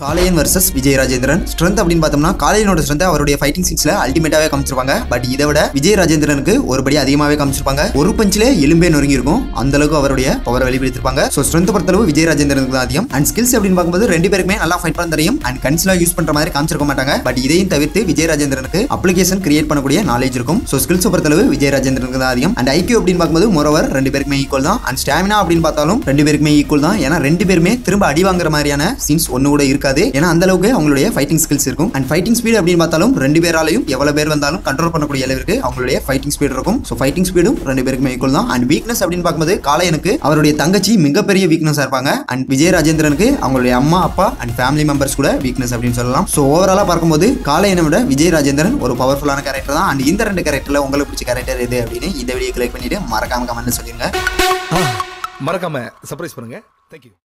Kalaiyan versus Vijay Rajendran strength அப்படின்னு பார்த்தோம்னா காளையனோட strength அவருடைய ஃபைட்டிங் சீன்ஸ்ல அல்டிமேட்டாவே காமிச்சிருப்பாங்க பட் இதை விட விஜய் ராஜேந்திரனுக்கு ஒருபடி அதிகமாவே காமிச்சிருப்பாங்க ஒரு பஞ்சிலே எலும்பே நொறுங்கி இருக்கும் அந்த அளவுக்கு அவருடைய பவரை வெளிப்படுத்திருப்பாங்க ஸோ ஸ்ட்ரென்த் பொறுத்தளவு விஜய் ராஜேந்திரனுக்கு தான் அதிகம் அண்ட் ஸ்கில்ஸ் அப்படின்னு பார்க்கும்போது ரெண்டு பேருக்குமே நல்லா ஃபைட் பண்ண தெரியும் அண்ட் கன்ஸ்லாம் யூஸ் பண்ற மாதிரி காமிச்சிருக்க மாட்டாங்க பட் இதையும் தவிர்த்து விஜய் ராஜேந்திரனுக்கு அப்ளிகேஷன் கிரியேட் பண்ணக்கூடிய நாலேஜ் இருக்கும் ஸோ ஸ்கில்ஸ் பொறுத்தளவு விஜய் ராஜேந்திரனுக்கு தான் அதிகம் அண்ட் ஐக்கியூ அப்படின்னு பார்க்கும்போது மொரோவர் ரெண்டு பேருக்குமே ஈக்குவல் தான் அண்ட் ஸ்டாமினா அப்படின்னு பார்த்தாலும் ரெண்டு பேருக்குமே ஈக்குவல் தான் ஏன்னா ரெண்டு பேருமே திரும்ப அடி வாங்குற மாதிரியான சீன்ஸ் ஒன்று கூட இருக்காது ஏன்னா அந்த அளவுக்கு அவங்களுடைய ஃபைட்டிங் ஸ்கில்ஸ் இருக்கும் அண்ட் ஃபைட்டிங் ஸ்பீடு அப்படின்னு பார்த்தாலும் ரெண்டு பேராலையும் எவ்வளவு பேர் வந்தாலும் கண்ட்ரோல் பண்ணக்கூடிய அளவிற்கு அவங்களுடைய ஃபைட்டிங் ஸ்பீடு இருக்கும் ஸோ ஃபைட்டிங் ஸ்பீடும் ரெண்டு பேருக்குமே ஈக்குவல் தான் அண்ட் வீக்னஸ் அப்படின்னு பார்க்கும்போது காளையனுக்கு அவருடைய தங்கச்சி மிகப்பெரிய வீக்னஸாக இருப்பாங்க அண்ட் விஜய் ராஜேந்திரனுக்கு அவங்களுடைய அம்மா அப்பா அண்ட் ஃபேமிலி மெம்பர்ஸ் கூட வீக்னஸ் அப்படின்னு சொல்லலாம் ஸோ ஓவராலாக பார்க்கும்போது காளையனை விட விஜய் ராஜேந்திரன் ஒரு பவர்ஃபுல்லான கேரக்டர் தான் அண்ட் இந்த ரெண்டு கேரக்டர்ல உங்களுக்கு பிடிச்ச கேரக்டர் எது அப்படின்னு இந்த வீடியோ கிளிக் பண்ணிட்டு மறக்காம கமெண்ட் சொல்லிருங்க மறக்காம சர்ப்ரைஸ் பண்ணுங்க தேங்க்யூ